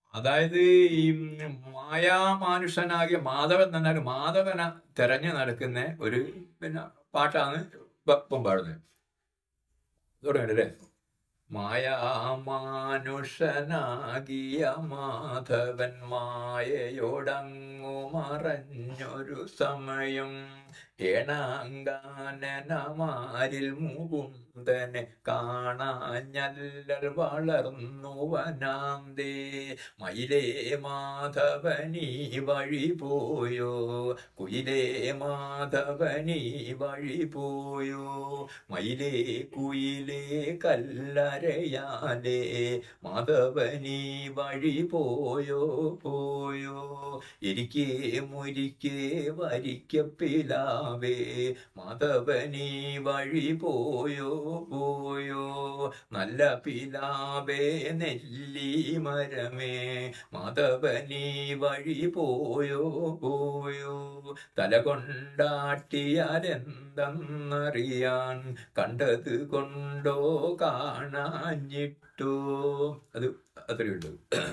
അതായത് ഈ മായാമാനുഷനാകിയ മാധവൻ എന്ന് പറഞ്ഞാൽ മാധവനെ തെരഞ്ഞു നടക്കുന്ന ഒരു പിന്നെ പാട്ടാണ് ഇപ്പം പാടുന്നത് തുടങ്ങണ്ടല്ലേ മായാമാനുഷനാകിയ മാധവൻ മായയോടങ്ങു മറഞ്ഞൊരു സമയം ഏണാങ്കാനനമാരിൽ മുകുന്ദനെ കാണാഞ്ഞല്ലൽ വളർന്നു വനാന്തേ മയിലേ മാധവനീ വഴി പോയോ കുയിലേ മാധവനീ വഴി പോയോ മയിലേ കുയിലേ കല്ലരയാലേ മാധവനീ വഴി പോയോ പോയോ ഇരിക്കേ മുരിക്കേ വരിക്കപ്പിലാവേ മാധവനീ വഴി പോയോ പോയോ നല്ല പിലാവേ നെല്ലി മരമേ മാധവനീ വഴി പോയോ പോയോ തല കൊണ്ടാട്ടിയാലെന്തെന്നറിയാൻ കണ്ടത് കൊണ്ടോ കാണാഞ്ഞിട്ടോ അത് അത്രയുള്ളൂ